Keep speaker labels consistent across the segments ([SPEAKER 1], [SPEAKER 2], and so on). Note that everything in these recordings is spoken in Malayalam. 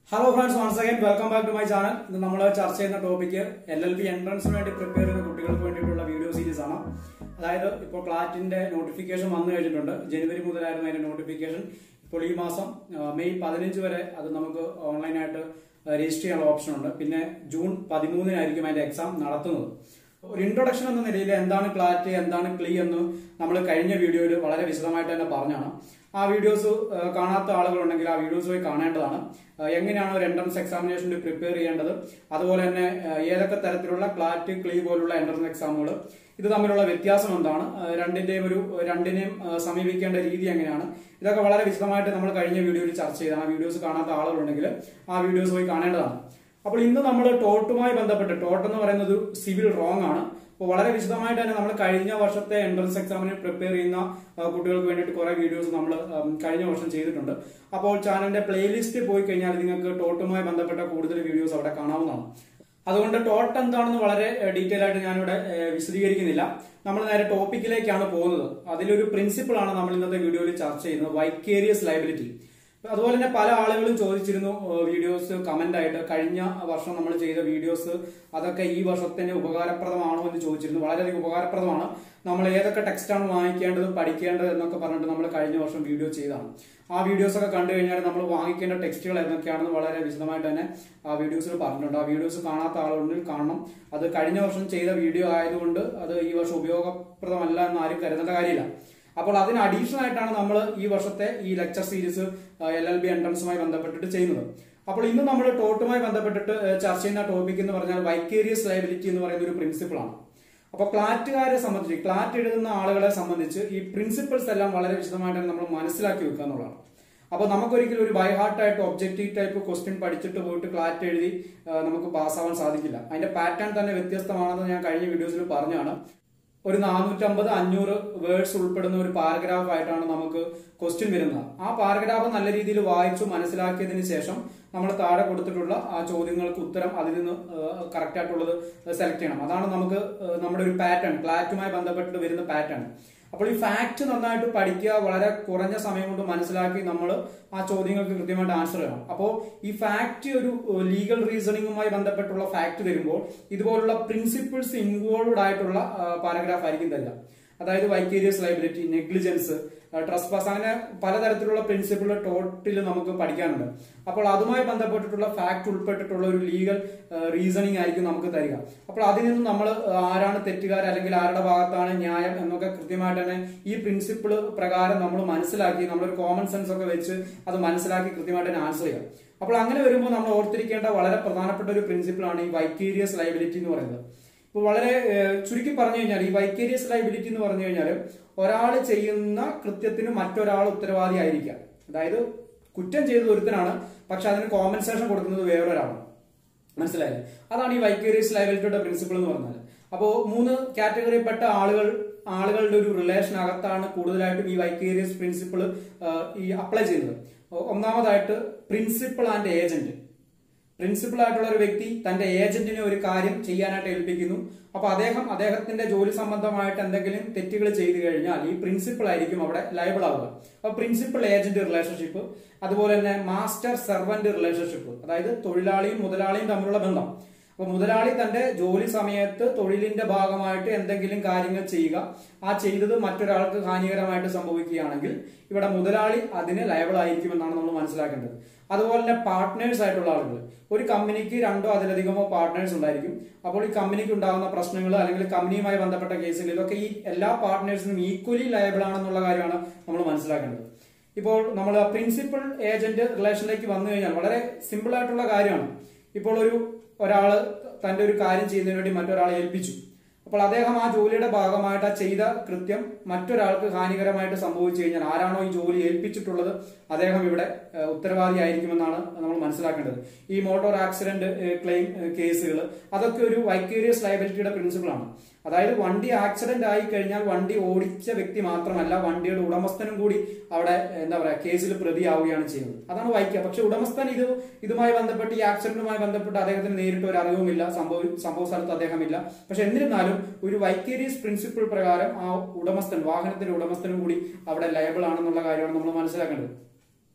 [SPEAKER 1] hello friends once again welcome back to my channel ഇത് നമ്മൾ ചർച്ച ചെയ്യുന്ന ടോപ്പിക്ക് എൽ എൽ ബി എൻട്രൻസിന് വേണ്ടി പ്രിപ്പയർ ചെയ്യുന്ന കുട്ടികൾക്ക് വേണ്ടിയിട്ടുള്ള വീഡിയോ സീരീസ് ആണ് അതായത് ഇപ്പോൾ ക്ലാറ്റിന്റെ നോട്ടിഫിക്കേഷൻ വന്നു കഴിഞ്ഞിട്ടുണ്ട് ജനുവരി മുതലായിരുന്നു അതിന്റെ നോട്ടിഫിക്കേഷൻ ഇപ്പോൾ ഈ മാസം ആ, മെയ് പതിനഞ്ച് വരെ അത് നമുക്ക് ഓൺലൈനായിട്ട് രജിസ്റ്റർ ചെയ്യാനുള്ള ഓപ്ഷൻ ഉണ്ട് പിന്നെ ജൂൺ പതിമൂന്നിനായിരിക്കും അതിന്റെ എക്സാം നടത്തുന്നത് ഒരു ഇൻട്രൊഡക്ഷൻ എന്ന നിലയിൽ എന്താണ് ക്ലാറ്റ് എന്താണ് ക്ലീ എന്ന് നമ്മൾ കഴിഞ്ഞ വീഡിയോയിൽ വളരെ വിശദമായിട്ട് തന്നെ പറഞ്ഞാണ് ആ വീഡിയോസ് കാണാത്ത ആളുകളുണ്ടെങ്കിൽ ആ വീഡിയോസ് പോയി കാണേണ്ടതാണ് ആ, എങ്ങനെയാണ് ഒരു എൻട്രൻസ് എക്സാമിനേഷന് പ്രിപ്പയർ ചെയ്യേണ്ടത് അതുപോലെ തന്നെ ആ, ഏതൊക്കെ തരത്തിലുള്ള ക്ലാറ്റ് ക്ലീ പോലുള്ള എൻട്രൻസ് എക്സാമുകൾ ഇത് തമ്മിലുള്ള വ്യത്യാസം എന്താണ് ആ, രണ്ടിന്റെയും ഒരു രണ്ടിനെയും ആ, സമീപിക്കേണ്ട രീതി എങ്ങനെയാണ് ഇതൊക്കെ വളരെ വിശദമായിട്ട് നമ്മൾ കഴിഞ്ഞ വീഡിയോയിൽ ചർച്ച ചെയ്താണ് ആ വീഡിയോസ് കാണാത്ത ആളുകളുണ്ടെങ്കിൽ ആ വീഡിയോസ് പോയി കാണേണ്ടതാണ് അപ്പോൾ ഇന്ന് നമ്മൾ ടോട്ടുമായി ബന്ധപ്പെട്ട് ടോട്ട് എന്ന് പറയുന്നത് ഒരു സിവിൽ റോങ് ആണ് അപ്പോൾ വളരെ വിശദമായിട്ട് തന്നെ നമ്മൾ കഴിഞ്ഞ വർഷത്തെ എൻട്രൻസ് എക്സാമിന് പ്രിപ്പയർ ചെയ്യുന്ന ആ, കുട്ടികൾക്ക് വേണ്ടിയിട്ട് കുറെ വീഡിയോസ് നമ്മൾ ഉം, കഴിഞ്ഞ വർഷം ചെയ്തിട്ടുണ്ട് അപ്പോൾ ചാനലിന്റെ പ്ലേലിസ്റ്റ് പോയി കഴിഞ്ഞാൽ നിങ്ങൾക്ക് ടോട്ടുമായി ബന്ധപ്പെട്ട കൂടുതൽ വീഡിയോസ് അവിടെ കാണാവുന്നതാണ് അതുകൊണ്ട് ടോട്ട് എന്താണെന്ന് വളരെ ഡീറ്റെയിൽ ആയിട്ട് ഞാനിവിടെ ഏഹ്, വിശദീകരിക്കുന്നില്ല നമ്മൾ നേരെ ടോപ്പിക്കിലേക്കാണ് പോകുന്നത് അതിലൊരു പ്രിൻസിപ്പിൾ ആണ് നമ്മൾ ഇന്നത്തെ വീഡിയോയിൽ ചർച്ച ചെയ്യുന്നത് വൈക്കേരിയസ് ലൈബിലിറ്റി അതുപോലെ തന്നെ പല ആളുകളും ചോദിച്ചിരുന്നു വീഡിയോസ് കമന്റ് ആയിട്ട് കഴിഞ്ഞ വർഷം നമ്മൾ ചെയ്ത വീഡിയോസ് അതൊക്കെ ഈ വർഷത്തിന് ഉപകാരപ്രദമാണോ എന്ന് ചോദിച്ചിരുന്നു വളരെയധികം ഉപകാരപ്രദമാണ് നമ്മൾ ഏതൊക്കെ ടെക്സ്റ്റാണ് വാങ്ങിക്കേണ്ടത് പഠിക്കേണ്ടത് എന്നൊക്കെ പറഞ്ഞിട്ട് നമ്മൾ കഴിഞ്ഞ വർഷം വീഡിയോ ചെയ്തതാണ് ആ വീഡിയോസ് ഒക്കെ കണ്ടു കഴിഞ്ഞാൽ നമ്മൾ വാങ്ങിക്കേണ്ട ടെക്സ്റ്റുകൾ എന്തൊക്കെയാണെന്ന് വളരെ വിശദമായിട്ട് തന്നെ ആ വീഡിയോസിൽ പറഞ്ഞിട്ടുണ്ട് ആ വീഡിയോസ് കാണാത്ത ആളുണ്ടെങ്കിൽ കാണണം അത് കഴിഞ്ഞ വർഷം ചെയ്ത വീഡിയോ ആയതുകൊണ്ട് അത് ഈ വർഷം ഉപയോഗപ്രദമല്ല എന്ന് ആരും കരുതേണ്ട കാര്യമില്ല അപ്പോൾ അതിന് അഡീഷണൽ ആയിട്ടാണ് നമ്മൾ ഈ വർഷത്തെ ഈ lecture series L L B എൻട്രൻസുമായി ബന്ധപ്പെട്ടിട്ട് ചെയ്യുന്നത് അപ്പോൾ ഇന്ന് നമ്മൾ ടോട്ടുമായി ബന്ധപ്പെട്ടിട്ട് ഏഹ്, ചർച്ച ചെയ്യുന്ന ടോപ്പിക് എന്ന് പറഞ്ഞാൽ വൈക്കേരിയസ് ലയബിലിറ്റി എന്ന് പറയുന്ന ഒരു പ്രിൻസിപ്പിൾ ആണ് അപ്പോൾ ക്ലാറ്റുകാരെ സംബന്ധിച്ച് ക്ലാറ്റ് എഴുതുന്ന ആളുകളെ സംബന്ധിച്ച് ഈ പ്രിൻസിപ്പിൾസ് എല്ലാം വളരെ വിശദമായിട്ട് നമ്മൾ മനസ്സിലാക്കി വെക്കുക എന്നുള്ളതാണ് അപ്പോൾ നമുക്കൊരിക്കലും ഒരു ബൈ ഹാർട്ടായിട്ട് ഒബ്ജക്റ്റീവ് ടൈപ്പ് ക്വസ്റ്റ്യൻ പഠിച്ചിട്ട് പോയിട്ട് ക്ലാറ്റ് എഴുതി ആ, നമുക്ക് പാസ്സാവാൻ സാധിക്കില്ല അതിന്റെ പാറ്റേൺ തന്നെ വ്യത്യസ്തമാണെന്ന് ഞാൻ കഴിഞ്ഞ വീഡിയോസിൽ പറഞ്ഞാണ് ഒരു നാനൂറ്റമ്പത് അഞ്ഞൂറ് വേർഡ്സ് ഉൾപ്പെടുന്ന ഒരു പാരഗ്രാഫ് ആയിട്ടാണ് നമുക്ക് ക്വസ്റ്റ്യൻ വരുന്നത് ആ പാരഗ്രാഫ് നല്ല രീതിയിൽ വായിച്ചു മനസ്സിലാക്കിയതിന് ശേഷം നമ്മൾ താഴെ കൊടുത്തിട്ടുള്ള ആ ചോദ്യങ്ങൾക്ക് ഉത്തരം അതിൽ നിന്ന് കറക്റ്റ് ആയിട്ടുള്ളത് സെലക്ട് ചെയ്യണം അതാണ് നമുക്ക് ആ, നമ്മുടെ ഒരു പാറ്റേൺ ക്ലാറ്റുമായി ബന്ധപ്പെട്ട് വരുന്ന പാറ്റേൺ അപ്പോൾ ഈ ഫാക്ട് നന്നായിട്ട് പഠിക്കുക വളരെ കുറഞ്ഞ സമയം കൊണ്ട് മനസ്സിലാക്കി നമ്മൾ ആ ചോദ്യങ്ങൾക്ക് കൃത്യമായിട്ട് ആൻസർ ചെയ്യണം അപ്പോൾ ഈ ഫാക്ട് ഒരു ലീഗൽ റീസണിങ്ങുമായി ബന്ധപ്പെട്ടുള്ള ഫാക്ട് വരുമ്പോൾ ഇതുപോലുള്ള പ്രിൻസിപ്പിൾസ് ഇൻവോൾവഡ് ആയിട്ടുള്ള പാരഗ്രാഫ് ആയിരിക്കും തരിക അതായത് vicarious liability negligence trust pass അങ്ങനെ പലതരത്തിലുള്ള പ്രിൻസിപ്പിൾ ടോട്ടിൽ നമുക്ക് പഠിക്കാനുണ്ട് അപ്പോൾ അതുമായി ബന്ധപ്പെട്ടിട്ടുള്ള ഫാക്ട് ഉൾപ്പെട്ടിട്ടുള്ള ഒരു ലീഗൽ റീസണിങ് ആയിരിക്കും നമുക്ക് തരിക അപ്പോൾ അതിൽ നിന്ന് നമ്മൾ ആരാണ് തെറ്റുകാർ അല്ലെങ്കിൽ ആരുടെ ഭാഗത്താണ് ന്യായം എന്നൊക്കെ കൃത്യമായിട്ട് തന്നെ ഈ പ്രിൻസിപ്പിൾ പ്രകാരം നമ്മൾ മനസ്സിലാക്കി നമ്മളൊരു കോമൺ സെൻസ് ഒക്കെ വെച്ച് അത് മനസ്സിലാക്കി കൃത്യമായിട്ട് തന്നെ ആൻസർ ചെയ്യാം അപ്പോൾ അങ്ങനെ വരുമ്പോൾ നമ്മൾ ഓർത്തിരിക്കേണ്ട വളരെ പ്രധാനപ്പെട്ട ഒരു പ്രിൻസിപ്പിളാണ് ഈ വൈക്കേരിയസ് ലൈബിലിറ്റി എന്ന് പറയുന്നത് ഇപ്പോൾ വളരെ ഏഹ്, ചുരുക്കി പറഞ്ഞു കഴിഞ്ഞാൽ ഈ വൈക്കേരിയസ് ലൈബിലിറ്റി എന്ന് പറഞ്ഞു കഴിഞ്ഞാൽ ഒരാൾ ചെയ്യുന്ന കൃത്യത്തിന് മറ്റൊരാൾ ഉത്തരവാദിയായിരിക്കാം അതായത് കുറ്റം ചെയ്തത് ഒരുത്തനാണ് പക്ഷെ അതിന് കോമ്പൻസേഷൻ കൊടുക്കുന്നത് വേറൊരാളാണ് മനസ്സിലായില്ലേ അതാണ് ഈ വൈക്കേരിയസ് ലൈബിലിറ്റിയുടെ പ്രിൻസിപ്പിൾ എന്ന് പറഞ്ഞാൽ അപ്പോൾ മൂന്ന് കാറ്റഗറിയിൽപ്പെട്ട ആളുകൾ ആളുകളുടെ ഒരു റിലേഷനകത്താണ് കൂടുതലായിട്ടും ഈ വൈക്കേരിയസ് പ്രിൻസിപ്പിൾ ഈ അപ്ലൈ ചെയ്യുന്നത് ഒന്നാമതായിട്ട് പ്രിൻസിപ്പിൾ ആൻഡ് ഏജന്റ് പ്രിൻസിപ്പൾ ആയിട്ടുള്ള ഒരു വ്യക്തി തന്റെ ഏജന്റിനെ ഒരു കാര്യം ചെയ്യാനായിട്ട് ഏൽപ്പിക്കുന്നു അപ്പൊ അദ്ദേഹം അദ്ദേഹത്തിന്റെ ജോലി സംബന്ധമായിട്ട് എന്തെങ്കിലും തെറ്റുകൾ ചെയ്തു കഴിഞ്ഞാൽ ഈ പ്രിൻസിപ്പൾ ആയിരിക്കും അവിടെ ലൈബിൾ ആവുക അപ്പൊ പ്രിൻസിപ്പൾ ഏജന്റ് റിലേഷൻഷിപ്പ് അതുപോലെ തന്നെ മാസ്റ്റർ സെർവന്റ് റിലേഷൻഷിപ്പ് അതായത് തൊഴിലാളിയും മുതലാളിയും തമ്മിലുള്ള ബന്ധം അപ്പൊ മുതലാളി തന്റെ ജോലി സമയത്ത് തൊഴിലിന്റെ ഭാഗമായിട്ട് എന്തെങ്കിലും കാര്യങ്ങൾ ചെയ്യുക ആ ചെയ്തത് മറ്റൊരാൾക്ക് ഹാനികരമായിട്ട് സംഭവിക്കുകയാണെങ്കിൽ ഇവിടെ മുതലാളി അതിന് ലയബിൾ ആയിരിക്കുമെന്നാണ് നമ്മൾ മനസ്സിലാക്കേണ്ടത് അതുപോലെ തന്നെ പാർട്ട്നേഴ്സ് ആയിട്ടുള്ള ആളുകൾ ഒരു കമ്പനിക്ക് രണ്ടോ അതിലധികമോ പാർട്ട്നേഴ്സ് ഉണ്ടായിരിക്കും അപ്പോൾ ഈ കമ്പനിക്ക് ഉണ്ടാകുന്ന പ്രശ്നങ്ങൾ അല്ലെങ്കിൽ കമ്പനിയുമായി ബന്ധപ്പെട്ട കേസുകളിലൊക്കെ ഈ എല്ലാ പാർട്ട്നേഴ്സിനും ഈക്വലി ലയബിൾ ആണെന്നുള്ള കാര്യമാണ് നമ്മൾ മനസ്സിലാക്കേണ്ടത് ഇപ്പോൾ നമ്മൾ പ്രിൻസിപ്പൽ ഏജന്റ് റിലേഷനിലേക്ക് വന്നു കഴിഞ്ഞാൽ വളരെ സിമ്പിൾ ആയിട്ടുള്ള കാര്യമാണ് ഇപ്പോൾ ഒരു ഒരാള് തന്റെ ഒരു കാര്യം ചെയ്യുന്നതിന് വേണ്ടി മറ്റൊരാളെ ഏൽപ്പിച്ചു അപ്പോൾ അദ്ദേഹം ആ ജോലിയുടെ ഭാഗമായിട്ട് ആ ചെയ്ത കൃത്യം മറ്റൊരാൾക്ക് ഹാനികരമായിട്ട് സംഭവിച്ചു കഴിഞ്ഞാൽ ആരാണോ ഈ ജോലി ഏൽപ്പിച്ചിട്ടുള്ളത് അദ്ദേഹം ഇവിടെ ഏഹ്, ഉത്തരവാദിയായിരിക്കുമെന്നാണ് നമ്മൾ മനസ്സിലാക്കേണ്ടത് ഈ മോട്ടോർ ആക്സിഡന്റ് ക്ലെയിം കേസുകൾ അതൊക്കെ ഒരു വൈക്കേരിയസ് ലയബിലിറ്റിയുടെ പ്രിൻസിപ്പിൾ ആണ് അതായത് വണ്ടി ആക്സിഡന്റ് ആയി കഴിഞ്ഞാൽ വണ്ടി ഓടിച്ച വ്യക്തി മാത്രമല്ല വണ്ടിയുടെ ഉടമസ്ഥനും കൂടി അവിടെ എന്താ പറയാ കേസിൽ പ്രതിയാവുകയാണ് ചെയ്യുന്നത് അതാണ് വായിക്കുക പക്ഷെ ഉടമസ്ഥൻ ഇത് ഇതുമായി ബന്ധപ്പെട്ട് ഈ ആക്സിഡന്റുമായി ബന്ധപ്പെട്ട് അദ്ദേഹത്തിന് നേരിട്ട് ഒരു അറിവുമില്ല സംഭവ സംഭവ സ്ഥലത്ത് അദ്ദേഹമില്ല പക്ഷെ എന്നിരുന്നാലും ഒരു വൈക്കേരിയസ് പ്രിൻസിപ്പിൾ പ്രകാരം ആ ഉടമസ്ഥൻ വാഹനത്തിന്റെ ഉടമസ്ഥനും കൂടി അവിടെ ലയബിൾ ആണെന്നുള്ള കാര്യമാണ് നമ്മൾ മനസ്സിലാക്കേണ്ടത്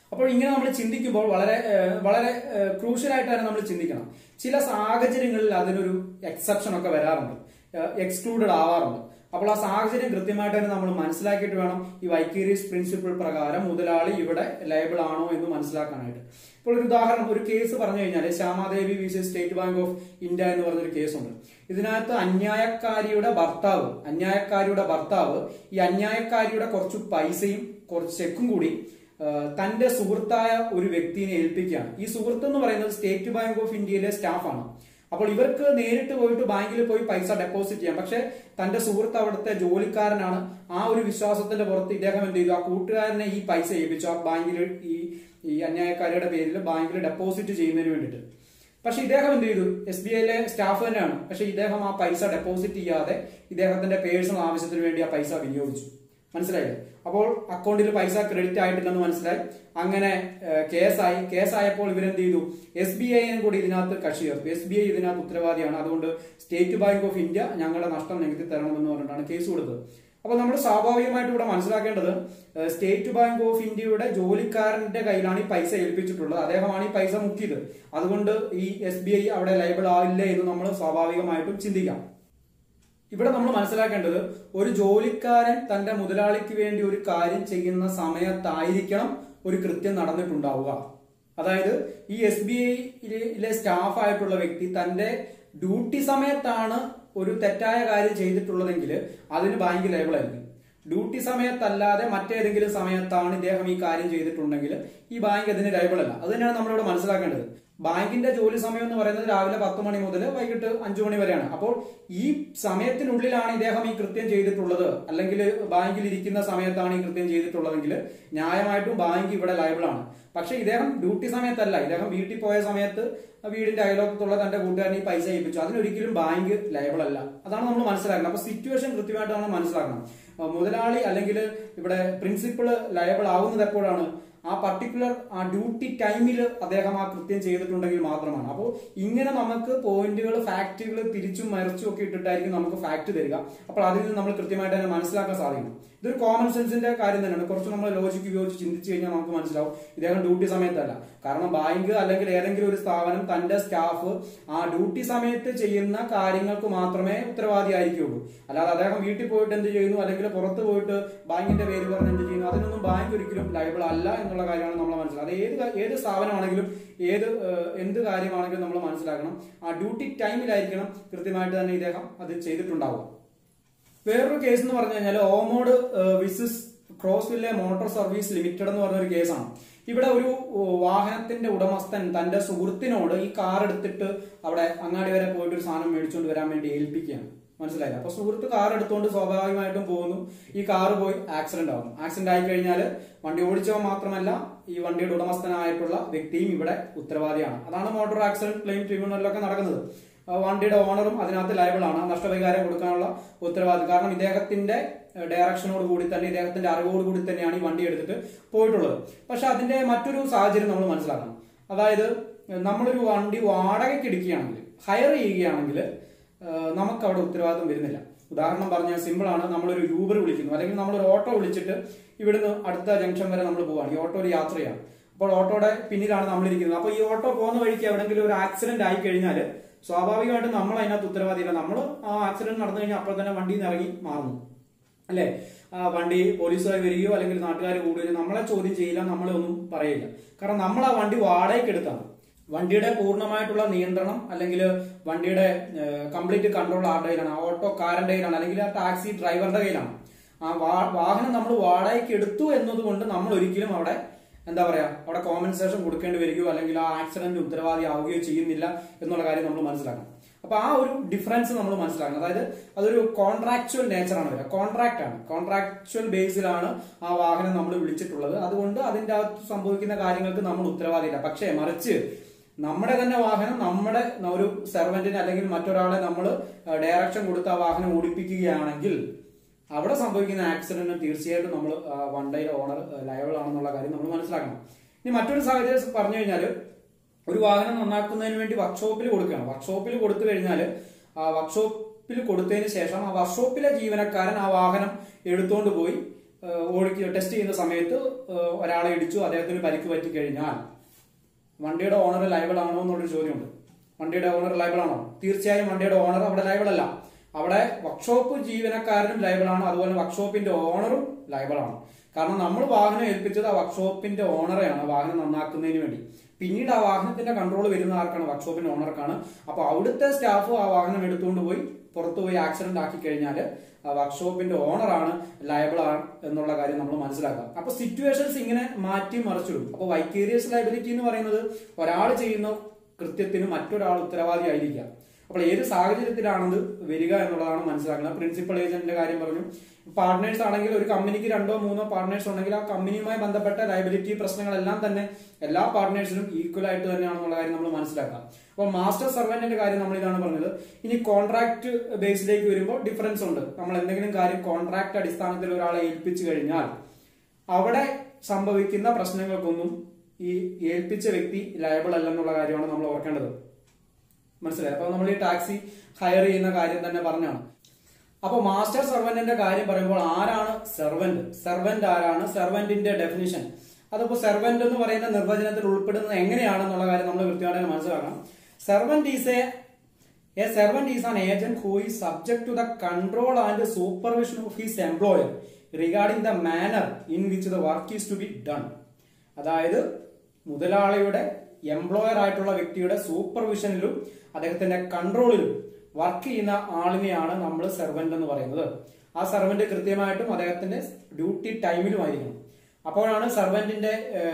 [SPEAKER 1] അപ്പോൾ ഇങ്ങനെ നമ്മൾ ചിന്തിക്കുമ്പോൾ വളരെ ഏഹ്, വളരെ ക്രൂഷ്യൽ ആയിട്ട് തന്നെ നമ്മൾ ചിന്തിക്കണം ചില സാഹചര്യങ്ങളിൽ അതിനൊരു എക്സെപ്ഷൻ ഒക്കെ വരാറുണ്ട് എക്സ്ക്ലൂഡഡ് ആവാറുണ്ട് അപ്പോൾ ആ സാഹചര്യം കൃത്യമായിട്ട് തന്നെ നമ്മൾ മനസ്സിലാക്കിയിട്ട് വേണം ഈ വൈക്കേരിയസ് പ്രിൻസിപ്പിൾ പ്രകാരം മുതലാളി ഇവിടെ ലയബിൾ ആണോ എന്ന് മനസ്സിലാക്കാനായിട്ട് ഇപ്പോൾ ഒരു ഉദാഹരണം ഒരു കേസ് പറഞ്ഞു കഴിഞ്ഞാൽ ശ്യാമാദേവി വിസി സ്റ്റേറ്റ് ബാങ്ക് ഓഫ് ഇന്ത്യ എന്ന് പറഞ്ഞൊരു കേസുണ്ട് ഇതിനകത്ത് അന്യായക്കാരിയുടെ ഭർത്താവ് അന്യായക്കാരിയുടെ ഭർത്താവ് ഈ അന്യായക്കാരിയുടെ കുറച്ച് പൈസയും കുറച്ച് ചെക്കും കൂടി ആ, തന്റെ സുഹൃത്തായ ഒരു വ്യക്തിനെ ഏൽപ്പിക്കുകയാണ് ഈ സുഹൃത്ത് എന്ന് പറയുന്നത് സ്റ്റേറ്റ് ബാങ്ക് ഓഫ് ഇന്ത്യയിലെ സ്റ്റാഫാണ് അപ്പോൾ ഇവർക്ക് നേരിട്ട് പോയിട്ട് ബാങ്കിൽ പോയി പൈസ ഡെപ്പോസിറ്റ് ചെയ്യാം പക്ഷെ തന്റെ സുഹൃത്ത് അവിടുത്തെ ജോലിക്കാരനാണ് ആ ഒരു വിശ്വാസത്തിന്റെ പുറത്ത് ഇദ്ദേഹം എന്ത് ചെയ്തു ആ കൂട്ടുകാരനെ ഈ പൈസ ഏൽപ്പിച്ചു ആ ബാങ്കിൽ ഈ ഈ അന്യായക്കാരിയുടെ പേരിൽ ബാങ്കിൽ ഡെപ്പോസിറ്റ് ചെയ്യുന്നതിന് വേണ്ടിയിട്ട് പക്ഷെ ഇദ്ദേഹം എന്ത് ചെയ്തു എസ് ബി ഐയിലെ സ്റ്റാഫ് തന്നെയാണ് പക്ഷെ ഇദ്ദേഹം ആ പൈസ ഡെപ്പോസിറ്റ് ചെയ്യാതെ ഇദ്ദേഹത്തിന്റെ പേഴ്സണൽ ആവശ്യത്തിന് വേണ്ടി ആ പൈസ വിനിയോഗിച്ചു മനസ്സിലായില്ലേ അപ്പോൾ അക്കൗണ്ടിൽ പൈസ ക്രെഡിറ്റ് ആയിട്ടില്ലെന്ന് മനസ്സിലായി അങ്ങനെ ഏഹ്, കേസായി കേസായപ്പോൾ ഇവരെന്ത് ചെയ്തു എസ് ബി ഐനും കൂടി ഇതിനകത്ത് കക്ഷി ചേർത്തു എസ് ബി ഐ ഇതിനകത്ത് ഉത്തരവാദിയാണ് അതുകൊണ്ട് സ്റ്റേറ്റ് ബാങ്ക് ഓഫ് ഇന്ത്യ ഞങ്ങളുടെ നഷ്ടം നികത്തി തരണമെന്ന് പറഞ്ഞിട്ടാണ് കേസ് കൊടുത്തത് അപ്പോൾ നമ്മൾ സ്വാഭാവികമായിട്ട് ഇവിടെ മനസ്സിലാക്കേണ്ടത് ഏഹ്, സ്റ്റേറ്റ് ബാങ്ക് ഓഫ് ഇന്ത്യയുടെ ജോലിക്കാരന്റെ കയ്യിലാണ് ഈ പൈസ ഏൽപ്പിച്ചിട്ടുള്ളത് അദ്ദേഹമാണ് ഈ പൈസ മുക്കിയത് അതുകൊണ്ട് ഈ എസ് ബി ഐ അവിടെ ലൈബിൾ ആവില്ലേ എന്ന് നമ്മൾ സ്വാഭാവികമായിട്ടും ചിന്തിക്കാം ഇവിടെ നമ്മൾ മനസ്സിലാക്കേണ്ടത് ഒരു ജോലിക്കാരൻ തന്റെ മുതലാളിക്ക് വേണ്ടി ഒരു കാര്യം ചെയ്യുന്ന സമയത്തായിരിക്കണം ഒരു കൃത്യം നടന്നിട്ടുണ്ടാവുക അതായത് ഈ എസ് ബി ഐയിലെ സ്റ്റാഫ് ആയിട്ടുള്ള വ്യക്തി തന്റെ ഡ്യൂട്ടി സമയത്താണ് ഒരു തെറ്റായ കാര്യം ചെയ്തിട്ടുള്ളതെങ്കിൽ അതിന് ബാങ്ക് ലേബിളായിരിക്കും ഡ്യൂട്ടി സമയത്തല്ലാതെ മറ്റേതെങ്കിലും സമയത്താണ് ഇദ്ദേഹം ഈ കാര്യം ചെയ്തിട്ടുണ്ടെങ്കിൽ ഈ ബാങ്ക് അതിന് ലൈബിൾ അല്ല അത് തന്നെയാണ് നമ്മളിവിടെ മനസ്സിലാക്കേണ്ടത് ബാങ്കിന്റെ ജോലി സമയം എന്ന് പറയുന്നത് രാവിലെ പത്ത് മണി മുതൽ വൈകിട്ട് അഞ്ചു മണി വരെയാണ് അപ്പോൾ ഈ സമയത്തിനുള്ളിലാണ് ഇദ്ദേഹം ഈ കൃത്യം ചെയ്തിട്ടുള്ളത് അല്ലെങ്കിൽ ബാങ്കിൽ ഇരിക്കുന്ന സമയത്താണ് ഈ കൃത്യം ചെയ്തിട്ടുള്ളതെങ്കിൽ ന്യായമായിട്ടും ബാങ്ക് ഇവിടെ ലയബിൾ ആണ് പക്ഷെ ഇദ്ദേഹം ഡ്യൂട്ടി സമയത്തല്ല ഇദ്ദേഹം വീട്ടിൽ പോയ സമയത്ത് വീടിന്റെ അയലോക്കത്തുള്ള തന്റെ കൂട്ടുകാരൻ ഈ പൈസ ഏൽപ്പിച്ചു അതിനൊരിക്കലും ബാങ്ക് ലയബിൾ അല്ല അതാണ് നമ്മൾ മനസ്സിലാക്കുന്നത് അപ്പൊ സിറ്റുവേഷൻ കൃത്യമായിട്ട് നമ്മൾ മനസ്സിലാക്കണം ആ, മുതലാളി അല്ലെങ്കിൽ ഇവിടെ പ്രിൻസിപ്പിൾ ലയബിൾ ആവുന്നത് എപ്പോഴാണ് ആ പർട്ടിക്കുലർ ആ ഡ്യൂട്ടി ടൈമിൽ അദ്ദേഹം ആ കൃത്യം ചെയ്തിട്ടുണ്ടെങ്കിൽ മാത്രമാണ് അപ്പോൾ ഇങ്ങനെ നമുക്ക് പോയിന്റുകൾ ഫാക്റ്റുകൾ തിരിച്ചും മറിച്ചും ഒക്കെ ഇട്ടിട്ടായിരിക്കും നമുക്ക് ഫാക്ട് തരിക അപ്പോൾ അതിൽ നിന്ന് നമ്മൾ കൃത്യമായിട്ട് തന്നെ മനസ്സിലാക്കാൻ സാധിക്കണം ഇതൊരു കോമൺ സെൻസിന്റെ കാര്യം തന്നെയാണ് കുറച്ച് നമ്മൾ ലോജിക്ക് ഉപയോഗിച്ച് ചിന്തിച്ചു കഴിഞ്ഞാൽ നമുക്ക് മനസ്സിലാവും ഇദ്ദേഹം ഡ്യൂട്ടി സമയത്തല്ല കാരണം ബാങ്ക് അല്ലെങ്കിൽ ഏതെങ്കിലും ഒരു സ്ഥാപനം തന്റെ സ്റ്റാഫ് ആ ഡ്യൂട്ടി സമയത്ത് ചെയ്യുന്ന കാര്യങ്ങൾക്ക് മാത്രമേ ഉത്തരവാദിയായിരിക്കുള്ളൂ അല്ലാതെ അദ്ദേഹം വീട്ടിൽ പോയിട്ട് എന്ത് ചെയ്യുന്നു അല്ലെങ്കിൽ പുറത്ത് പോയിട്ട് ബാങ്കിന്റെ പേര് പറഞ്ഞ് എന്ത് ചെയ്യുന്നു അതിനൊന്നും ബാങ്ക് ഒരിക്കലും ലൈബിൾ അല്ല എന്നുള്ള കാര്യമാണ് നമ്മൾ മനസ്സിലാക്കുന്നത് അത് ഏത് കാ- ഏത് സ്ഥാപനമാണെങ്കിലും ഏത് ഏഹ്, എന്ത് കാര്യമാണെങ്കിലും നമ്മൾ മനസ്സിലാക്കണം ആ ഡ്യൂട്ടി ടൈമിലായിരിക്കണം കൃത്യമായിട്ട് തന്നെ ഇദ്ദേഹം അത് ചെയ്തിട്ടുണ്ടാവുക വേറൊരു കേസ് എന്ന് പറഞ്ഞു കഴിഞ്ഞാൽ ഓമോഡ് വിസിസ് Crosville motor service limited എന്ന് പറഞ്ഞൊരു കേസാണ് ഇവിടെ ഒരു ഓ, വാഹനത്തിന്റെ ഉടമസ്ഥൻ തന്റെ സുഹൃത്തിനോട് ഈ കാർ എടുത്തിട്ട് അവിടെ അങ്ങാടി വരെ പോയിട്ട് ഒരു സാധനം മേടിച്ചുകൊണ്ട് വരാൻ വേണ്ടി ഏൽപ്പിക്കുകയാണ് മനസ്സിലായില്ല അപ്പൊ സുഹൃത്ത് കാർ എടുത്തുകൊണ്ട് സ്വാഭാവികമായിട്ടും പോകുന്നു ഈ കാർ പോയി ആക്സിഡന്റ് ആകും ആക്സിഡന്റ് ആയി കഴിഞ്ഞാൽ വണ്ടി ഓടിച്ചവൻ മാത്രമല്ല ഈ വണ്ടിയുടെ ഉടമസ്ഥനായിട്ടുള്ള വ്യക്തിയും ഇവിടെ ഉത്തരവാദിയാണ് അതാണ് മോട്ടോർ ആക്സിഡന്റ് ക്ലെയിം ട്രിബ്യൂണലിലൊക്കെ നടക്കുന്നത് ആ വണ്ടിയുടെ ഓണറും അതിനകത്ത് ലയബിൾ ആണ് നഷ്ടപരിഹാരം കൊടുക്കാനുള്ള ഉത്തരവാദിത്വം കാരണം ഇദ്ദേഹത്തിന്റെ ഡയറക്ഷനോട് കൂടി തന്നെ ഇദ്ദേഹത്തിന്റെ അറിവോട് കൂടി തന്നെയാണ് ഈ വണ്ടി എടുത്തിട്ട് പോയിട്ടുള്ളത് പക്ഷെ അതിന്റെ മറ്റൊരു സാഹചര്യം നമ്മൾ മനസ്സിലാക്കണം അതായത് നമ്മളൊരു വണ്ടി വാടകയ്ക്ക് എടുക്കുകയാണെങ്കിൽ ഹയർ ചെയ്യുകയാണെങ്കിൽ നമുക്ക് അവിടെ ഉത്തരവാദിത്വം വരുന്നില്ല ഉദാഹരണം പറഞ്ഞാൽ സിമ്പിൾ ആണ് നമ്മളൊരു യൂബർ വിളിക്കുന്നു അല്ലെങ്കിൽ നമ്മളൊരു ഓട്ടോ വിളിച്ചിട്ട് ഇവിടുന്ന് അടുത്ത ജംഗ്ഷൻ വരെ നമ്മൾ പോവാണ് ഈ ഓട്ടോ ഒരു യാത്രയാണ് അപ്പോൾ ഓട്ടോയുടെ പിന്നിലാണ് നമ്മൾ ഇരിക്കുന്നത് അപ്പോൾ ഈ ഓട്ടോ പോകുന്ന വഴിക്ക് എവിടെങ്കിലും ഒരു ആക്സിഡന്റ് ആയി കഴിഞ്ഞാൽ സ്വാഭാവികമായിട്ടും നമ്മൾ അതിനകത്ത് ഉത്തരവാദിയില്ല നമ്മൾ ആ ആക്സിഡന്റ് നടന്നു കഴിഞ്ഞാൽ അപ്പോൾ തന്നെ വണ്ടിയിൽ നിന്ന് ഇറങ്ങി മാറുന്നു അല്ലെ ആ വണ്ടി പോലീസുകാർ വരികയോ അല്ലെങ്കിൽ നാട്ടുകാർ കൂടുകയോ നമ്മളെ ചോദ്യം ചെയ്യില്ല നമ്മളെ ഒന്നും പറയില്ല കാരണം നമ്മൾ ആ വണ്ടി വാടകയ്ക്ക് എടുത്താണ് വണ്ടിയുടെ പൂർണ്ണമായിട്ടുള്ള നിയന്ത്രണം അല്ലെങ്കിൽ വണ്ടിയുടെ കംപ്ലീറ്റ് കൺട്രോൾ ആരുടെ കയ്യിലാണ് ആ ഓട്ടോക്കാരന്റെ കയ്യിലാണ് അല്ലെങ്കിൽ ആ ടാക്സി ഡ്രൈവറുടെ കയ്യിലാണ് ആ വാ- വാഹനം നമ്മൾ വാടകയ്ക്ക് എടുത്തു എന്നതുകൊണ്ട് നമ്മൾ ഒരിക്കലും അവിടെ എന്താ പറയാ അവിടെ കോമ്പൻസേഷൻ കൊടുക്കേണ്ടി വരികയോ അല്ലെങ്കിൽ ആ ആക്സിഡന്റ് ഉത്തരവാദി ആവുകയോ ചെയ്യുന്നില്ല എന്നുള്ള കാര്യം നമ്മൾ മനസ്സിലാക്കണം അപ്പൊ ആ ഒരു ഡിഫറൻസ് നമ്മൾ മനസ്സിലാക്കണം അതായത് അതൊരു കോൺട്രാക്ച്വൽ നേച്ചറാണ് വരിക കോൺട്രാക്ട് ആണ് കോൺട്രാക്ച്വൽ ബേസിലാണ് ആ വാഹനം നമ്മൾ വിളിച്ചിട്ടുള്ളത് അതുകൊണ്ട് അതിന്റെ അകത്ത് സംഭവിക്കുന്ന കാര്യങ്ങൾക്ക് നമ്മൾ ഉത്തരവാദിയില്ല പക്ഷേ മറിച്ച് നമ്മുടെ തന്നെ വാഹനം നമ്മുടെ ഒരു സെർവന്റിന് അല്ലെങ്കിൽ മറ്റൊരാളെ നമ്മൾ ഡയറക്ഷൻ കൊടുത്ത് ആ വാഹനം ഓടിപ്പിക്കുകയാണെങ്കിൽ അവിടെ സംഭവിക്കുന്ന ആക്സിഡന്റിന് തീർച്ചയായിട്ടും നമ്മൾ വണ്ടിയുടെ ഓണർ ലയബിൾ ആണെന്നുള്ള കാര്യം നമ്മൾ മനസ്സിലാക്കണം ഇനി മറ്റൊരു സാഹചര്യം പറഞ്ഞു കഴിഞ്ഞാൽ ഒരു വാഹനം നന്നാക്കുന്നതിന് വേണ്ടി വർക്ക്ഷോപ്പിൽ കൊടുക്കുകയാണ് വർക്ക്ഷോപ്പിൽ കൊടുത്തു കഴിഞ്ഞാൽ ആ വർക്ക്ഷോപ്പിൽ കൊടുത്തതിന് ശേഷം ആ വർക്ക്ഷോപ്പിലെ ജീവനക്കാരൻ ആ വാഹനം എടുത്തുകൊണ്ട് പോയി ഓടിക്കുക ടെസ്റ്റ് ചെയ്യുന്ന സമയത്ത് ഏഹ്, ഒരാളെ ഇടിച്ചു അദ്ദേഹത്തിന് പരിക്ക് പറ്റി കഴിഞ്ഞാൽ വണ്ടിയുടെ ഓണർ ലൈബിൾ ആണോ എന്നുള്ളൊരു ചോദ്യമുണ്ട് വണ്ടിയുടെ ഓണർ ലൈബിൾ ആണോ തീർച്ചയായും വണ്ടിയുടെ ഓണർ അവിടെ ലൈബിൾ അല്ല അവിടെ വർക്ക്ഷോപ്പ് ജീവനക്കാരനും ലൈബിൾ ആണ് അതുപോലെ വർക്ക്ഷോപ്പിന്റെ ഓണറും ലൈബിൾ ആണ് കാരണം നമ്മൾ വാഹനം ഏൽപ്പിച്ചത് ആ വർക്ക്ഷോപ്പിന്റെ ഓണറെയാണ് വാഹനം നന്നാക്കുന്നതിന് വേണ്ടി പിന്നീട് ആ വാഹനത്തിന്റെ കൺട്രോൾ വരുന്ന ആർക്കാണ് വർക്ക്ഷോപ്പിന്റെ ഓണർക്കാണ് അപ്പൊ അവിടുത്തെ സ്റ്റാഫ് ആ വാഹനം എടുത്തുകൊണ്ട് പോയി പുറത്തു പോയി ആക്സിഡന്റ് ആക്കി കഴിഞ്ഞാൽ വർക്ക്ഷോപ്പിന്റെ ഓണറാണ് ലയബിൾ ആണ് എന്നുള്ള കാര്യം നമ്മൾ മനസ്സിലാക്കുക അപ്പൊ സിറ്റുവേഷൻസ് ഇങ്ങനെ മാറ്റി മറിച്ചിടും അപ്പൊ വൈക്കേരിയസ് ലയബിലിറ്റി എന്ന് പറയുന്നത് ഒരാൾ ചെയ്യുന്ന കൃത്യത്തിന് മറ്റൊരാൾ ഉത്തരവാദിയായിരിക്കാം അപ്പോൾ ഏത് സാഹചര്യത്തിലാണത് വരിക എന്നുള്ളതാണ് മനസ്സിലാക്കുന്നത് പ്രിൻസിപ്പൽ ഏജന്റിന്റെ കാര്യം പറഞ്ഞു പാർട്ട്നേഴ്സ് ആണെങ്കിൽ ഒരു കമ്പനിക്ക് രണ്ടോ മൂന്നോ പാർട്ട്നേഴ്സ് ഉണ്ടെങ്കിൽ ആ കമ്പനിയുമായി ബന്ധപ്പെട്ട ലയബിലിറ്റി പ്രശ്നങ്ങളെല്ലാം തന്നെ എല്ലാ പാർട്ട്നേഴ്സിനും ഈക്വൽ ആയിട്ട് തന്നെയാണെന്നുള്ള കാര്യം നമ്മൾ മനസ്സിലാക്കാം അപ്പോൾ മാസ്റ്റർ സർവന്റിന്റെ കാര്യം നമ്മൾ ഇതാണ് പറഞ്ഞത് ഇനി കോൺട്രാക്ട് ബേസിലേക്ക് വരുമ്പോൾ ഡിഫറൻസ് ഉണ്ട് നമ്മൾ എന്തെങ്കിലും കാര്യം കോൺട്രാക്ട് അടിസ്ഥാനത്തിൽ ഒരാളെ ഏൽപ്പിച്ചു കഴിഞ്ഞാൽ അവിടെ സംഭവിക്കുന്ന പ്രശ്നങ്ങൾക്കൊന്നും ഈ ഏൽപ്പിച്ച വ്യക്തി ലയബിൾ അല്ലെന്നുള്ള കാര്യമാണ് നമ്മൾ ഓർക്കേണ്ടത് മനസ്സിലായി അപ്പൊ നമ്മൾ ഈ ടാക്സി ഹയർ ചെയ്യുന്ന കാര്യം തന്നെ പറഞ്ഞാണ് അപ്പൊ മാസ്റ്റർ സെർവന്റിന്റെ കാര്യം പറയുമ്പോൾ ആരാണ് സെർവന്റ് സെർവന്റ് ആരാണ് സെർവന്റിന്റെ ഡെഫിനിഷൻ അതിപ്പോ സെർവന്റ് എന്ന് പറയുന്ന നിർവചനത്തിൽ ഉൾപ്പെടുന്നത് എങ്ങനെയാണെന്നുള്ള കാര്യം നമ്മൾ കൃത്യമായിട്ട് മനസ്സിലാക്കണം servant is a a servant is an agent who is subject to the control and supervision of his employer regarding the manner in which the work is to be done അതായത് മുതലാളിയുടെ എംപ്ലോയർ ആയിട്ടുള്ള വ്യക്തിയുടെ സൂപ്പർവിഷനിലും അദ്ദേഹത്തിന്റെ കൺട്രോളിലും വർക്ക് ചെയ്യുന്ന ആളിനെയാണ് നമ്മൾ സെർവന്റ് എന്ന് പറയുന്നത് ആ സെർവന്റ് കൃത്യമായിട്ടും അദ്ദേഹത്തിന്റെ ഡ്യൂട്ടി ടൈമിലുമായിരിക്കണം അപ്പോഴാണ് സെർവന്റിന്റെ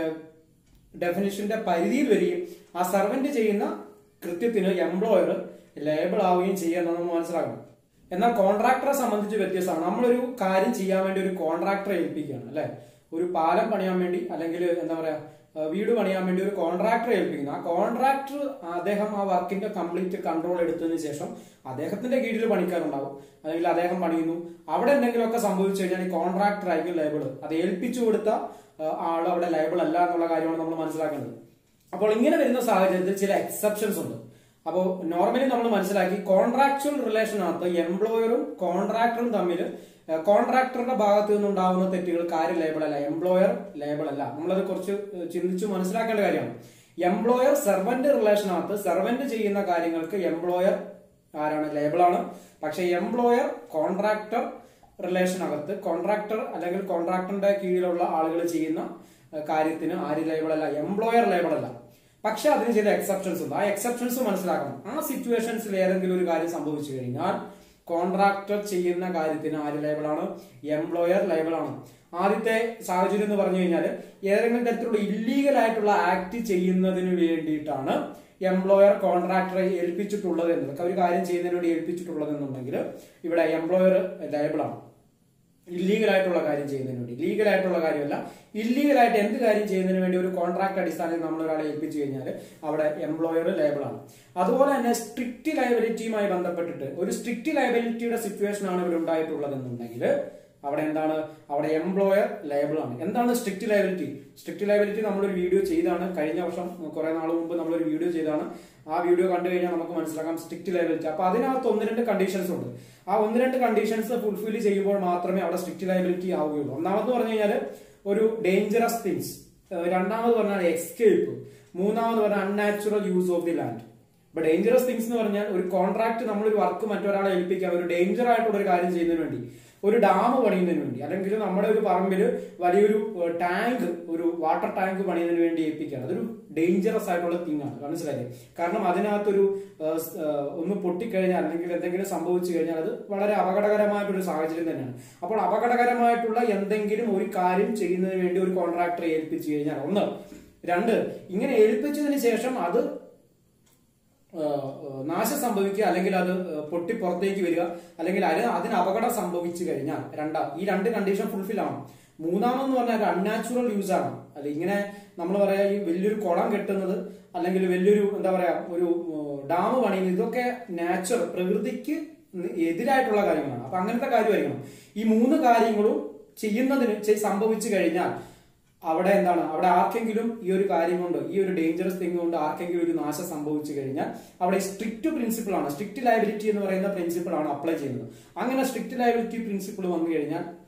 [SPEAKER 1] ഡെഫിനിഷന്റെ പരിധിയിൽ വരികയും ആ സെർവന്റ് ചെയ്യുന്ന കൃത്യത്തിന് എംപ്ലോയർ ലേബിൾ ആവുകയും ചെയ്യുക നമ്മൾ മനസ്സിലാക്കണം എന്നാൽ കോൺട്രാക്ടറെ സംബന്ധിച്ച് വ്യത്യസ്തമാണ് നമ്മളൊരു കാര്യം ചെയ്യാൻ വേണ്ടി ഒരു കോൺട്രാക്ടറെ ഏൽപ്പിക്കുകയാണ് അല്ലെ ഒരു പാലം പണിയാൻ വേണ്ടി അല്ലെങ്കിൽ എന്താ പറയാ ആ, വീട് പണിയാൻ വേണ്ടി ഒരു കോൺട്രാക്ടറെ ഏൽപ്പിക്കുന്നു ആ കോൺട്രാക്ടർ അദ്ദേഹം ആ വർക്കിന്റെ കംപ്ലീറ്റ് കൺട്രോൾ എടുത്തതിന് ശേഷം അദ്ദേഹത്തിന്റെ കീഴിൽ പണിക്കാരുണ്ടാവും അല്ലെങ്കിൽ അദ്ദേഹം പണിയുന്നു അവിടെ എന്തെങ്കിലുമൊക്കെ സംഭവിച്ചു കഴിഞ്ഞാൽ ഈ കോൺട്രാക്ടർ ആയിരിക്കും ലേബിൾ അത് ഏൽപ്പിച്ചു കൊടുത്ത ആ, ആൾ അവിടെ ലൈബിൾ അല്ല എന്നുള്ള കാര്യമാണ് നമ്മൾ മനസ്സിലാക്കേണ്ടത് അപ്പോൾ ഇങ്ങനെ വരുന്ന സാഹചര്യത്തിൽ ചില എക്സെപ്ഷൻസ് ഉണ്ട് അപ്പോൾ നോർമലി നമ്മൾ മനസ്സിലാക്കി കോൺട്രാക്ച്വൽ റിലേഷനകത്ത് എംപ്ലോയറും കോൺട്രാക്ടറും തമ്മിൽ കോൺട്രാക്ടറുടെ ഭാഗത്തു നിന്നുണ്ടാവുന്ന തെറ്റുകൾക്ക് ആര് ലേബിൾ അല്ല എംപ്ലോയർ ലേബിൾ അല്ല നമ്മളത് കുറച്ച് ഏഹ്, ചിന്തിച്ച് മനസ്സിലാക്കേണ്ട കാര്യമാണ് എംപ്ലോയർ സെർവന്റ് റിലേഷനകത്ത് സെർവന്റ് ചെയ്യുന്ന കാര്യങ്ങൾക്ക് എംപ്ലോയർ ആരാണ് ലേബിളാണ് പക്ഷെ എംപ്ലോയർ കോൺട്രാക്ടർ റിലേഷനകത്ത് കോൺട്രാക്ടർ അല്ലെങ്കിൽ കോൺട്രാക്ടറിന്റെ കീഴിലുള്ള ആളുകൾ ചെയ്യുന്ന ഏഹ്, കാര്യത്തിന് ആര് ലേബിൾ അല്ല എംപ്ലോയർ ലേബിൾ അല്ല പക്ഷെ അതിന് ചില എക്സെപ്ഷൻസ് ഉണ്ട് ആ എക്സെപ്ഷൻസ് മനസ്സിലാക്കണം ആ സിറ്റുവേഷൻസിൽ ഏതെങ്കിലും ഒരു കാര്യം സംഭവിച്ചു കഴിഞ്ഞാൽ കോൺട്രാക്ടർ ചെയ്യുന്ന കാര്യത്തിന് ആര് ലൈബിളാണ് എംപ്ലോയർ ലൈബിളാണ് ആദ്യത്തെ സാഹചര്യം എന്ന് പറഞ്ഞു കഴിഞ്ഞാൽ ഏതെങ്കിലും തരത്തിലുള്ള ഇല്ലീഗൽ ആയിട്ടുള്ള ആക്ട് ചെയ്യുന്നതിന് വേണ്ടിയിട്ടാണ് എംപ്ലോയർ കോൺട്രാക്ടറെ ഏൽപ്പിച്ചിട്ടുള്ളത് എന്നത് ഒരു കാര്യം ചെയ്യുന്നതിന് വേണ്ടി ഏൽപ്പിച്ചിട്ടുള്ളത് എന്നുണ്ടെങ്കിൽ ഇവിടെ എംപ്ലോയർ ലൈബിളാണ് ഇല്ലീഗൽ ആയിട്ടുള്ള കാര്യം ചെയ്യുന്നതിന് വേണ്ടി ലീഗൽ ആയിട്ടുള്ള കാര്യമല്ല ഇല്ലീഗൽ ആയിട്ട് എന്ത് കാര്യം ചെയ്യുന്നതിന് വേണ്ടി ഒരു കോൺട്രാക്ട് അടിസ്ഥാനത്തിൽ നമ്മൾ ഒരാളെ ഏൽപ്പിച്ചു കഴിഞ്ഞാൽ അവിടെ എംപ്ലോയർ ലേബിളാണ് അതുപോലെ തന്നെ സ്ട്രിക്റ്റ് ലയബിലിറ്റിയുമായി ബന്ധപ്പെട്ടിട്ട് ഒരു സ്ട്രിക്റ്റ് ലയബിലിറ്റിയുടെ സിറ്റുവേഷൻ ആണ് ഇവിടെ ഉണ്ടായിട്ടുള്ളതെന്നുണ്ടെങ്കിൽ അവിടെ എന്താണ് അവിടെ എംപ്ലോയർ ലയബിൾ ആണ് എന്താണ് സ്ട്രിക്റ്റ് ലയബിലിറ്റി സ്ട്രിക്റ്റ് ലയബിലിറ്റി നമ്മളൊരു വീഡിയോ ചെയ്താണ് കഴിഞ്ഞ വർഷം കുറെ നാൾ മുമ്പ് നമ്മളൊരു വീഡിയോ ചെയ്താണ് ആ വീഡിയോ കണ്ടു കഴിഞ്ഞാൽ നമുക്ക് മനസ്സിലാക്കാം സ്ട്രിക്റ്റ് ലയബിലിറ്റി അപ്പൊ അതിനകത്ത് ഒന്ന് രണ്ട് കണ്ടീഷൻസ് ഉണ്ട് ആ ഒന്ന് രണ്ട് കണ്ടീഷൻസ് ഫുൾഫിൽ ചെയ്യുമ്പോൾ മാത്രമേ അവിടെ സ്ട്രിക്റ്റ് ലയബിലിറ്റി ആവുകയുള്ളൂ ഒന്നാമത് പറഞ്ഞു കഴിഞ്ഞാൽ ഒരു ഡേഞ്ചറസ് തിങ്സ് രണ്ടാമത് പറഞ്ഞാൽ എസ്കേപ്പ് മൂന്നാമത് പറഞ്ഞാൽ unnatural use of the land ഇപ്പൊ ഡേഞ്ചറസ് തിങ്സ് എന്ന് പറഞ്ഞാൽ ഒരു കോൺട്രാക്ട് നമ്മളൊരു വർക്ക് മറ്റൊരാളെ ഏൽപ്പിക്കാൻ ഒരു ഡേഞ്ചർ ആയിട്ടുള്ള ഒരു കാര്യം ചെയ്യുന്നതിന് വേണ്ടി ഒരു ഡാം പണിയുന്നതിന് വേണ്ടി അല്ലെങ്കിൽ നമ്മുടെ ഒരു പറമ്പിൽ വലിയൊരു ടാങ്ക് ഒരു വാട്ടർ ടാങ്ക് പണിയുന്നതിന് വേണ്ടി ഏൽപ്പിക്കുകയാണ് അതൊരു ഡേഞ്ചറസ് ആയിട്ടുള്ള തിങ് ആണ് മനസ്സിലായില്ലേ കാരണം അതിനകത്തൊരു ഏഹ്, സ്, ഏഹ്, ഒന്ന് പൊട്ടിക്കഴിഞ്ഞാൽ അല്ലെങ്കിൽ എന്തെങ്കിലും സംഭവിച്ചു കഴിഞ്ഞാൽ അത് വളരെ അപകടകരമായിട്ടൊരു സാഹചര്യം തന്നെയാണ് അപ്പോൾ അപകടകരമായിട്ടുള്ള എന്തെങ്കിലും ഒരു കാര്യം ചെയ്യുന്നതിന് വേണ്ടി ഒരു കോൺട്രാക്ടറെ ഏൽപ്പിച്ചു കഴിഞ്ഞാൽ ഒന്ന് രണ്ട് ഇങ്ങനെ ഏൽപ്പിച്ചതിന് ശേഷം അത് ഏഹ്, ഏഹ്, നാശം സംഭവിക്കുക അല്ലെങ്കിൽ അത് ഏഹ്, പൊട്ടി പുറത്തേക്ക് വരിക അല്ലെങ്കിൽ അതിന് അതിന് അപകടം സംഭവിച്ചു കഴിഞ്ഞാൽ രണ്ടാ ഈ രണ്ട് കണ്ടീഷൻ ഫുൾഫിൽ ആവണം മൂന്നാമെന്ന് പറഞ്ഞാൽ അൺനാച്ചുറൽ യൂസ് ആണ് അല്ല ഇങ്ങനെ നമ്മൾ പറയാ ഈ വലിയൊരു കുളം കെട്ടുന്നത് അല്ലെങ്കിൽ വലിയൊരു എന്താ പറയാ ഒരു ഡാം പണിയുന്നത് ഇതൊക്കെ നാച്ചുറൽ പ്രകൃതിക്ക് എതിരായിട്ടുള്ള കാര്യങ്ങളാണ് അപ്പൊ അങ്ങനത്തെ കാര്യമായിരിക്കണം ഈ മൂന്ന് കാര്യങ്ങളും ചെയ്യുന്നതിന് ചെയ്- സംഭവിച്ചു കഴിഞ്ഞാൽ അവിടെ എന്താണ് അവിടെ ആർക്കെങ്കിലും ഈ ഒരു കാര്യം കൊണ്ട് ഈ ഒരു ഡേഞ്ചറസ് തിങ് കൊണ്ട് ആർക്കെങ്കിലും ഒരു നാശം സംഭവിച്ചു കഴിഞ്ഞാൽ അവിടെ സ്ട്രിക്റ്റ് പ്രിൻസിപ്പിൾ ആണ് സ്ട്രിക്റ്റ് ലയബിലിറ്റി എന്ന് പറയുന്ന പ്രിൻസിപ്പിൾ ആണ് അപ്ലൈ ചെയ്യുന്നത് അങ്ങനെ സ്ട്രിക്റ്റ് ലയബിലിറ്റി പ്രിൻസിപ്പിൾ വന്നു കഴിഞ്ഞാൽ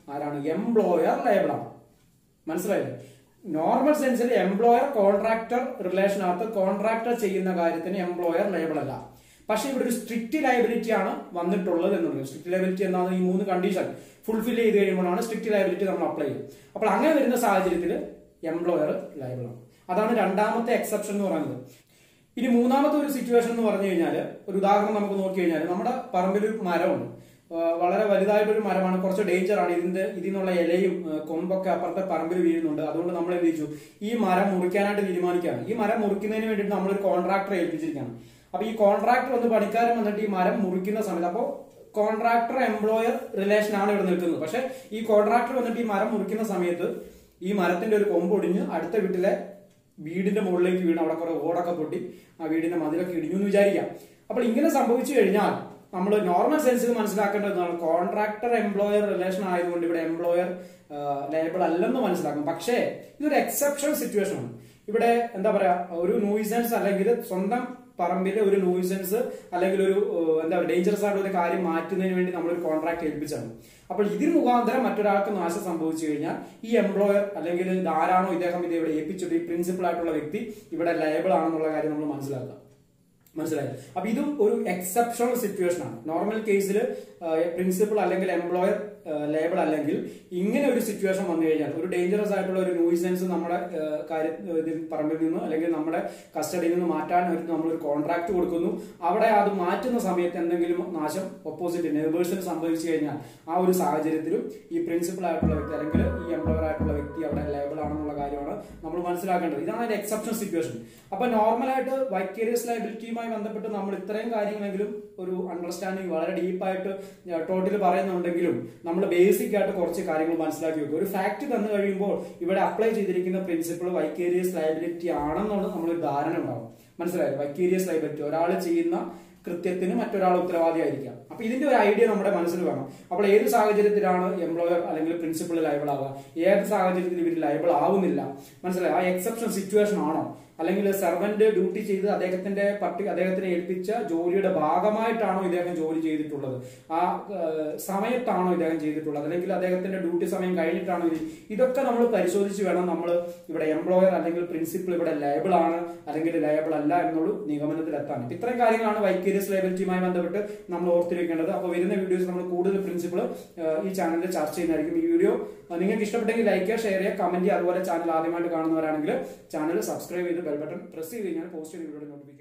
[SPEAKER 1] ആരാണ് എംപ്ലോയർ ലയബിൾ ആണ് മനസ്സിലായില്ലേ നോർമൽ സെൻസിൽ എംപ്ലോയർ കോൺട്രാക്ടർ റിലേഷനകത്ത് കോൺട്രാക്ടർ ചെയ്യുന്ന കാര്യത്തിന് എംപ്ലോയർ ലയബിൾ അല്ല പക്ഷെ ഇവിടെ ഒരു സ്ട്രിക്റ്റ് ലയബിലിറ്റി ആണ് വന്നിട്ടുള്ളത് എന്നുള്ളത് സ്ട്രിക്റ്റ് ലയബിലിറ്റി എന്നാണ് ഈ മൂന്ന് കണ്ടീഷൻ ഫുൾഫിൽ ചെയ്ത് കഴിയുമ്പോഴാണ് സ്ട്രിക്റ്റ് ലയബിലിറ്റി നമ്മൾ അപ്ലൈ ചെയ്യുന്നത് അപ്പോൾ അങ്ങനെ വരുന്ന സാഹചര്യത്തിൽ എംപ്ലോയർ ലയബിൾ ആണ് അതാണ് രണ്ടാമത്തെ എക്സെപ്ഷൻ എന്ന് പറയുന്നത് ഇനി മൂന്നാമത്തെ ഒരു സിറ്റുവേഷൻ എന്ന് പറഞ്ഞു കഴിഞ്ഞാൽ ഒരു ഉദാഹരണം നമുക്ക് നോക്കി കഴിഞ്ഞാൽ നമ്മുടെ പറമ്പിൽ ഒരു മരമുണ്ട് ആ, വളരെ വലുതായിട്ടൊരു മരമാണ് കുറച്ച് ഡേഞ്ചർ ആണ് ഇതിന്റെ ഇതിൽ നിന്നുള്ള ഇലയും ആ, കൊമ്പൊക്കെ അപ്പുറത്തെ പറമ്പിൽ വീഴുന്നുണ്ട് അതുകൊണ്ട് നമ്മൾ എന്ത് ചെയ്തു ഈ മരം മുറിക്കാനായിട്ട് തീരുമാനിക്കുകയാണ് ഈ മരം മുറിക്കുന്നതിന് വേണ്ടിയിട്ട് നമ്മളൊരു കോൺട്രാക്ടറെ ഏൽപ്പിച്ചിരിക്കുകയാണ് അപ്പൊ ഈ കോൺട്രാക്ടർ വന്ന് പണിക്കാരൻ വന്നിട്ട് ഈ മരം മുറിക്കുന്ന സമയത്ത് അപ്പോൾ കോൺട്രാക്ടർ എംപ്ലോയർ റിലേഷൻ ആണ് ഇവിടെ നിൽക്കുന്നത് പക്ഷെ ഈ കോൺട്രാക്ടർ വന്നിട്ട് ഈ മരം മുറിക്കുന്ന സമയത്ത് ഈ മരത്തിന്റെ ഒരു കൊമ്പ് ഒടിഞ്ഞ് അടുത്ത വീട്ടിലെ വീടിന്റെ മുകളിലേക്ക് വീണ് അവിടെ കുറെ ഓടൊക്കെ പൊട്ടി ആ വീടിന്റെ മതിലൊക്കെ ഇടിഞ്ഞു എന്ന് വിചാരിക്കാം അപ്പോൾ ഇങ്ങനെ സംഭവിച്ചു കഴിഞ്ഞാൽ നമ്മൾ നോർമൽ സെൻസിൽ മനസ്സിലാക്കേണ്ടതാണ് കോൺട്രാക്ടർ എംപ്ലോയർ റിലേഷൻ ആയതുകൊണ്ട് ഇവിടെ എംപ്ലോയർ ലയബിൾ അല്ലെന്ന് മനസ്സിലാക്കും പക്ഷേ ഇതൊരു എക്സെപ്ഷൻ സിറ്റുവേഷൻ ആണ് ഇവിടെ എന്താ പറയാ ഒരു നോയിസൻസ് അല്ലെങ്കിൽ സ്വന്തം പറമ്പിലെ ഒരു നോയിസൻസ് അല്ലെങ്കിൽ ഒരു ഏഹ്, എന്താ പറയുക ഡേഞ്ചറസ് ആയിട്ടുള്ള ഒരു കാര്യം മാറ്റുന്നതിന് വേണ്ടി നമ്മൾ ഒരു കോൺട്രാക്ട് ഏൽപ്പിച്ചാണ് അപ്പോൾ ഇതിന് മുഖാന്തരം മറ്റൊരാൾക്ക് നാശം സംഭവിച്ചു കഴിഞ്ഞാൽ ഈ എംപ്ലോയർ അല്ലെങ്കിൽ ഇത് ആരാണോ ഇദ്ദേഹം ഇത് ഇവിടെ ഏൽപ്പിച്ചത് ഈ പ്രിൻസിപ്പൾ ആയിട്ടുള്ള വ്യക്തി ഇവിടെ ലയബിൾ ആണെന്നുള്ള കാര്യം നമ്മൾ മനസ്സിലാക്കുക മനസ്സിലായി അപ്പൊ ഇതും ഒരു എക്സെപ്ഷണൽ സിറ്റുവേഷൻ ആണ് നോർമൽ കേസിൽ പ്രിൻസിപ്പൾ അല്ലെങ്കിൽ എംപ്ലോയർ ലേബിൾ അല്ലെങ്കിൽ ഇങ്ങനെ ഒരു സിറ്റുവേഷൻ വന്നു കഴിഞ്ഞാൽ ഒരു ഡേഞ്ചറസ് ആയിട്ടുള്ള ഒരു നോയിസൻസ് നമ്മുടെ ഏഹ്, കാര്യ ഇതിൽ പറമ്പിൽ നിന്ന് അല്ലെങ്കിൽ നമ്മുടെ കസ്റ്റഡിയിൽ നിന്ന് മാറ്റാൻ ഒരു നമ്മളൊരു കോൺട്രാക്ട് കൊടുക്കുന്നു അവിടെ അത് മാറ്റുന്ന സമയത്ത് എന്തെങ്കിലും നാശം ഒപ്പോസിറ്റ് നെയ്ബേഴ്സിന് സംഭവിച്ചു കഴിഞ്ഞാൽ ആ ഒരു സാഹചര്യത്തിലും ഈ പ്രിൻസിപ്പൾ ആയിട്ടുള്ള വ്യക്തി അല്ലെങ്കിൽ ഈ എംപ്ലോയർ ആയിട്ടുള്ള വ്യക്തി അവിടെ ലേബിൾ ആണെന്നുള്ള കാര്യമാണ് നമ്മൾ മനസ്സിലാക്കേണ്ടത് ഇതാണ് ഒരു എക്സെപ്ഷൻ സിറ്റുവേഷൻ അപ്പൊ നോർമലായിട്ട് വൈക്കേരിയസ് ലൈബിലിറ്റിയുമായി ബന്ധപ്പെട്ട് നമ്മൾ ഇത്രയും കാര്യങ്ങളെങ്കിലും ഒരു അണ്ടർസ്റ്റാൻഡിങ് വളരെ ഡീപ്പായിട്ട് ടോട്ടിൽ പറയുന്നുണ്ടെങ്കിലും നമ്മൾ ബേസിക് ആയിട്ട് കുറച്ച് കാര്യങ്ങൾ മനസ്സിലാക്കി വെക്കും ഒരു ഫാക്ട് തന്നു കഴിയുമ്പോൾ ഇവിടെ അപ്ലൈ ചെയ്തിരിക്കുന്ന പ്രിൻസിപ്പിൾ വൈക്കേരിയസ് ലൈബിലിറ്റി ആണെന്നുള്ളത് നമ്മളൊരു ധാരണ ഉണ്ടാവും മനസ്സിലായോ വൈക്കേരിയസ് ലൈബിലിറ്റി ഒരാൾ ചെയ്യുന്ന കൃത്യത്തിന് മറ്റൊരാൾ ഉത്തരവാദിയായിരിക്കാം അപ്പൊ ഇതിന്റെ ഒരു ഐഡിയ നമ്മുടെ മനസ്സിൽ വേണം അപ്പോൾ ഏത് സാഹചര്യത്തിലാണ് എംപ്ലോയർ അല്ലെങ്കിൽ പ്രിൻസിപ്പൾ ലൈബിൾ ആവുക ഏത് സാഹചര്യത്തിൽ ഇവർ ലൈബിൾ ആവുന്നില്ല മനസ്സിലായി ആ എക്സെപ്ഷൻ സിറ്റുവേഷൻ ആണോ അല്ലെങ്കിൽ സെർവന്റ് ഡ്യൂട്ടി ചെയ്ത് അദ്ദേഹത്തിന്റെ പട്ടി അദ്ദേഹത്തിനെ ഏൽപ്പിച്ച ജോലിയുടെ ഭാഗമായിട്ടാണോ ഇദ്ദേഹം ജോലി ചെയ്തിട്ടുള്ളത് ആ ഏഹ്, സമയത്താണോ ഇദ്ദേഹം ചെയ്തിട്ടുള്ളത് അല്ലെങ്കിൽ അദ്ദേഹത്തിന്റെ ഡ്യൂട്ടി സമയം കഴിഞ്ഞിട്ടാണോ ഇത് ഇതൊക്കെ നമ്മൾ പരിശോധിച്ച് വേണം നമ്മൾ ഇവിടെ എംപ്ലോയർ അല്ലെങ്കിൽ പ്രിൻസിപ്പൾ ഇവിടെ ലയബിൾ ആണ് അല്ലെങ്കിൽ ലയബിൾ അല്ല എന്നുള്ള നിഗമനത്തിലെത്താൻ ഇപ്പൊ ഇത്രയും കാര്യങ്ങളാണ് വൈക്കേരിയസ് ലയബിലിറ്റിയുമായി ബന്ധപ്പെട്ട് നമ്മൾ ഓർത്തിരിക്കേണ്ടത് അപ്പോൾ വരുന്ന വീഡിയോസ് നമ്മൾ കൂടുതൽ പ്രിൻസിപ്പിൾ ഈ ചാനലിൽ ചർച്ച ചെയ്യുന്നതായിരിക്കും ഈ വീഡിയോ നിങ്ങൾക്ക് ഇഷ്ടപ്പെട്ടെങ്കിൽ ലൈക്ക് ചെയ്യുക ഷെയർ ചെയ്യുക കമന്റ് ചെയ്യുക അതുപോലെ ചാനൽ ആദ്യമായിട്ട് കാണുന്നവരാണെങ്കിൽ ചാനൽ സബ്സ്ക്രൈബ് ചെയ്ത് ബെൽ ബട്ടൺ പ്രസ് ചെയ്ത് കഴിഞ്ഞാൽ പോസ്റ്റ് ചെയ്ത വീഡിയോ നോട്ടിഫിക്കേഷൻ